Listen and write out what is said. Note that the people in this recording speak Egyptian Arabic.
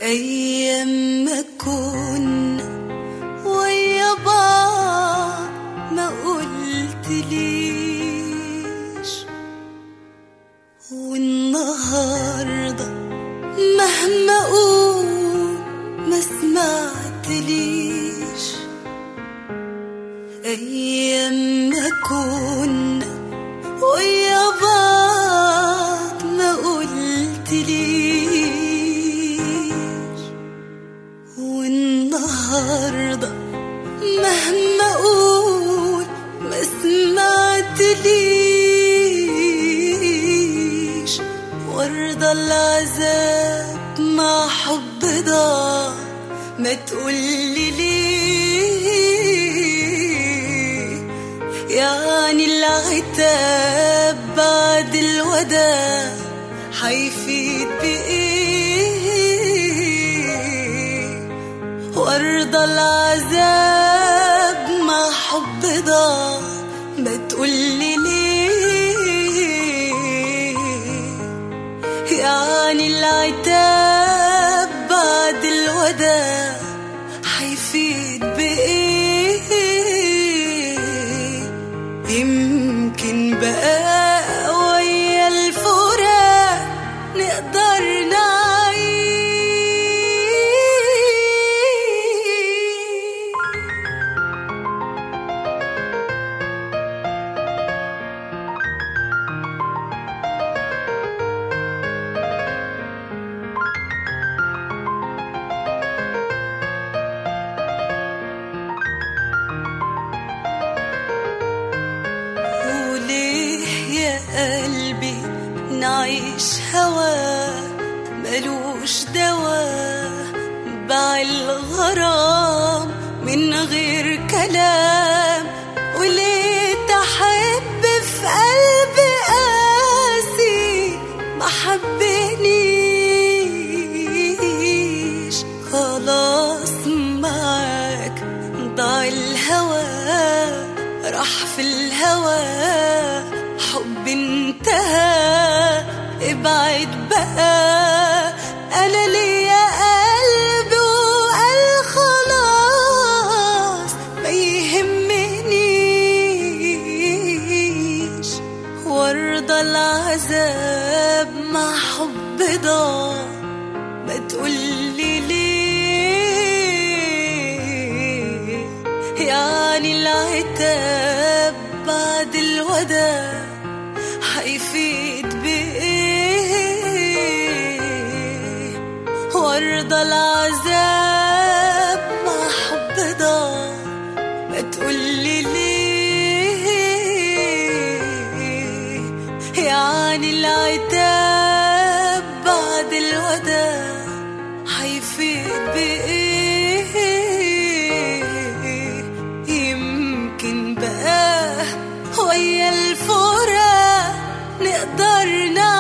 أيام ما كنا ويا بعض ما قلت ليش والنهاردة مهما أقول ما سمعت ليش أيام ما كنا ويا بعض ما قلت ليش والنهاردة مهما أقول ما سمعت ليش وارضى العذاب مع حب ضاع ما تقولي ليه يعني العتاب بعد الوداع حيفيد بإيه وارضى العذاب مع حب ضاع ما تقولي ليه يعني العتاب بعد الوداع حيفيد بإيه يمكن بقى ويا الفراق نقدر نعيش وليه يا قلبي نعيش هوا ملوش دوا باع الغرام من غير كلام وليه تحب في قلبي قاسي ما حبنيش خلاص معاك ضاع الهوى راح في الهوى حب انتهى ابعد بقى انا ليا قلب وقال خلاص ما يهمنيش وارضى العذاب مع حب ضاع ما تقولي ليه يعني العتاب بعد الوداع حيفيد بإيه وارضى العذاب مع حب ضاع ما تقولي ليه يعني العتاب بعد الوداع حيفيد بإيه يمكن بقى ويا الفراق نقدر نعيش